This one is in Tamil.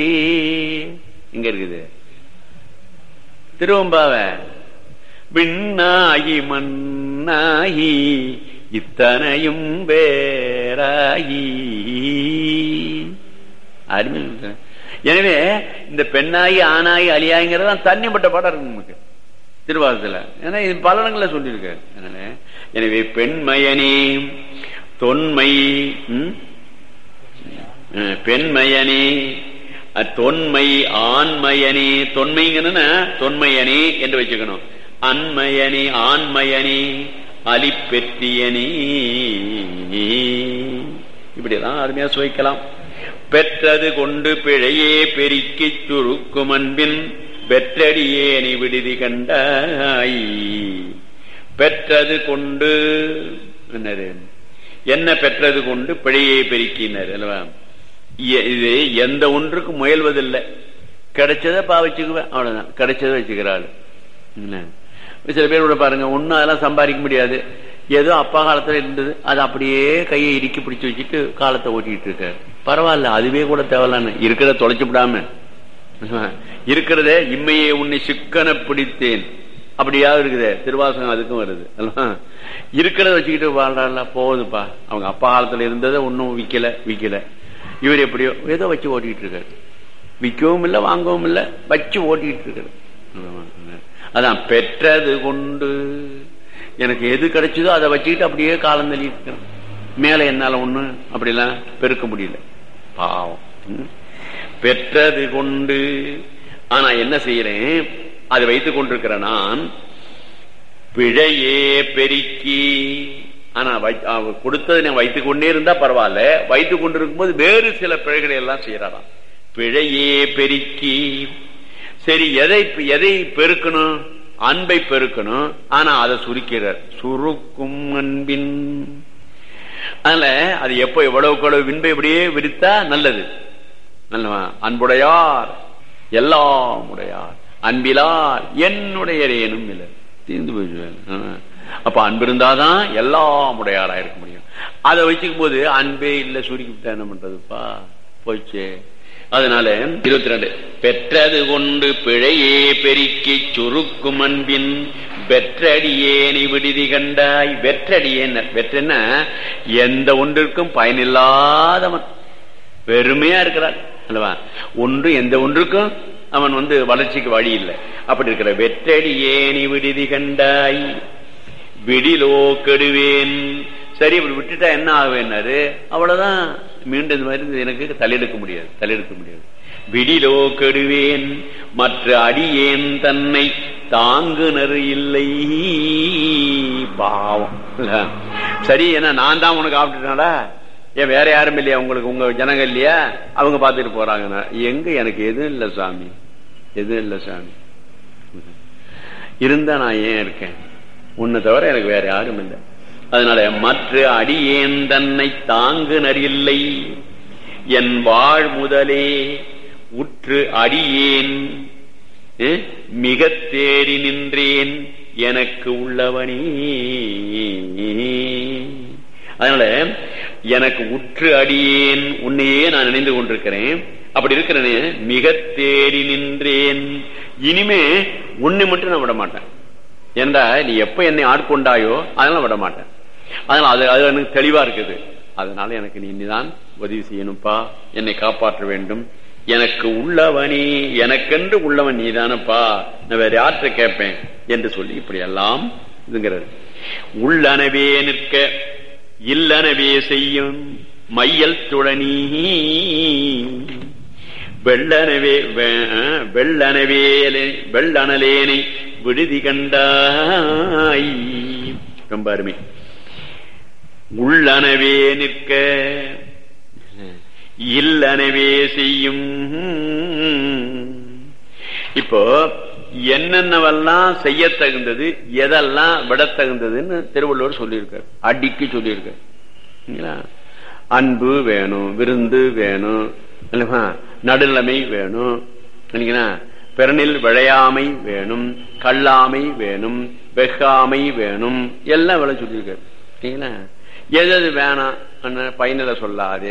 இங்க இருக்குது திருவம்பாவ விண்ணாகி மண்ணாகி இத்தனையும் வேறாகி அருமை எனவே இந்த பெண்ணாகி ஆணாகி அழியாங்கிறதான் தண்ணிப்பட்ட பாடம் இருக்கு நமக்கு திருவாரத்துல ஏன்னா இது பல இடங்கள்ல சொல்லியிருக்காரு அதனால எனவே பெண்மயனே தொன்மை ம்? அஹ், பெண்மயனே அஹ், தொன்மை ஆண்மயனே தொன்மைங்கன்னா தொன்மையனே என்று வச்சுக்கணும் அன்மயனே ஆண்மயனே அலிப்பெற்றியனே இப்படியெல்லாம் அருமையா சுவைக்கலாம் பெற்றது கொண்டு பிழையே பெருக்கிச் சுருக்கும் அன்பின் பெற்றடியேனி விடுதி கண்டாய் பெற்றது கொண்டு என்னது என்ன பெற்றது கொண்டு பிழையை பெருக்கினார் அல்லவா இ- இது எந்த ஒன்றுக்கும் முயல்வதில்லை கிடைச்சதை பா வச்சுக்குவேன் அவ்வளவுதான் கிடைச்சதை வச்சுக்கிறாள் என்ன? சில பேர் கூட பாருங்க ஒன்னும் அதெல்லாம் சம்பாதிக்க முடியாது ஏதோ அப்பா காலத்துல இருந்தது அது அப்படியே கையை இறுக்கி பிடிச்சு வச்சுட்டு காலத்தை ஓட்டிட்டு இருக்காரு பரவாயில்ல அதுவே கூட தேவையில்லான்னு இருக்கிறத தொலைச்சு விடாம இருக்கிறதே இம்மையே உன்னை சிக்கன பிடித்தேன் அப்படியா இருக்குதே திருவாசகம் அதுக்கும் வருது அல்லவா? இருக்கிறத வச்சுக்கிட்டு வாழ்றாள் போகுதுப்பா அவங்க அப்பா காலத்துல இருந்ததை ஒன்னும் விக்கல விக்கல இவர் எப்படியோ ஏதோ வச்சு ஓட்டிட்டு இருக்காரு விற்கவும் இல்லை வாங்கவும் இல்லை வச்சு ஓட்டிட்டு இருக்காரு அதான் பெற்றது கொண்டு எனக்கு எது கிடைச்சதோ அதை வச்சுக்கிட்டு அப்படியே காலம் தள்ளிட்டு இருக்கேன் மேல என்னால ஒண்ணு அப்படிலாம் பெருக்க முடியல பாவம் ம். பெற்றது கொண்டு ஆனா என்ன செய்யறேன் அதை வைத்துக் கொண்டிருக்கிற நான் பிழையே பெருக்கி ஆனா வை- அவ கொடுத்ததை நான் வைத்துக் கொண்டே இருந்தா பரவாயில்ல வைத்துக் கொண்டிருக்கும் போது வேறு சில பிழைகளை எல்லாம் செய்யறாராம் பிழையே பெருக்கி சரி எதை எதை பெருக்கணும் அன்பை பெருக்கணும் ஆனா அதை சுருக்கிறார் சுருக்கும் அன்பின் அதனால அது எப்போ எவ்வளவுக்கு எவ்வளவு வின்பை இப்படியே விரித்தா நல்லது நல்லவா அன்புடையார் எல்லாம் உடையார் அன்பிலார் என்னுடைய ஏனும் இல்லை தீர்ந்து போயிடுவேன் அப்ப அன்பு இருந்தாதான் எல்லாம் உடையாரா இருக்க முடியும் அதை வச்சுக்கும் போது அன்பே இல்ல சுருக்கி விட்டா என்ன பண்றதுப்பா போச்சு அதனால இருபத்தி ரெண்டு பெற்றது கொண்டு பிழையே பெருக்கி சுருக்கும் அன்பின் வெற்றடியேனி விடுதி கண்டாய் வெற்றடியேன் வெற்றன்னா எந்த ஒன்றிற்கும் பயனில்லாதவன் பெருமையா இருக்கிறான் அல்லவா ஒன்று எந்த ஒன்றுக்கும் அவன் வந்து வளர்ச்சிக்கு வழி இல்லை அப்படி இருக்கிற வெற்றடி ஏனி விடுதி கண்டாய் விடிலோ கெடுவேன் சரி இப்படி விட்டுட்டா என்ன ஆகுவேன்னாரு அவ்வளவுதான் மீண்டும் இந்த மாதிரி எனக்கு தலையெடுக்க முடியாது தலையெடுக்க முடியாது விடிலோ கெடுவேன் மற்ற அடியேன் தன்னை தாங்குனர் இல்லை பாவம் இல்ல? சரி என்ன நான் தான் உனக்கு ஆப்பிட்டுனாடா ஏன் வேற யாரும் இல்லையா உங்களுக்கு உங்க ஜனங்க இல்லையா அவங்க பார்த்துட்டு போறாங்க எங்க எனக்கு எதுவும் இல்லை சாமி எதுவும் இல்லை சாமி இருந்தா நான் ஏன் இருக்கேன் உன்னை தவிர எனக்கு வேற யாரும் இல்லை அதனால மற்ற அடியேன் தன்னை தாங்குனர் இல்லை என் வாழ் முதலே உற்று அடியேன் அஹ், மிகத் தேடி நின்றேன் எனக்கு உள்ளவனே அதனால எனக்கு உற்று அடியேன் உன்னையே நான் நினைந்து கொண்டிருக்கிறேன் அப்படி இருக்கிறனே மிக தேடி நின்றேன் இனிமே உன்னை மட்டும் நான் விட மாட்டேன் ஏண்டா நீ எப்ப என்னை ஆட்கொண்டாயோ அதெல்லாம் விட மாட்டேன் அதனால அது அது எனக்கு தெளிவா இருக்குது அதனால எனக்கு நீ இனிதான் உதவி செய்யணும்ப்பா என்னை காப்பாற்ற வேண்டும் எனக்கு உள்ளவனே எனக்கென்று உள்ளவன் நீதானப்பா நான் வேற யார்கிட்ட கேட்பேன் என்று சொல்லி இப்படி எல்லாம் இதுங்கிறது உள்ளனவே நிற்க இல்லனவே செய்யும் மையல் துழனி வெள்ளனவே வெ- வெள்ளனவேலே வெள்ளனலேனை விடுதி கண்டாய் ரொம்ப அருமை உள்ளனவே நிற்க இல்லனவே செய்யும் இப்போ என்னென்னவெல்லாம் செய்ய தகுந்தது எதெல்லாம் விட தகுந்ததுன்னு திருவள்ளுவர் சொல்லியிருக்கார் அடிக்கு சொல்லியிருக்கார் சரிங்களா? அன்பு வேணும் விருந்து வேணும் இல்லையா? நடுநிலைமை வேணும் இல்லைங்களா? பிறனில் விளையாமை வேணும் கல்லாமை வேணும் வெகாமை வேணும் எல்லாம் விளை சொல்லியிருக்காரு சரிங்களா? எது எது வேணாம் பயனில சொல்லாதே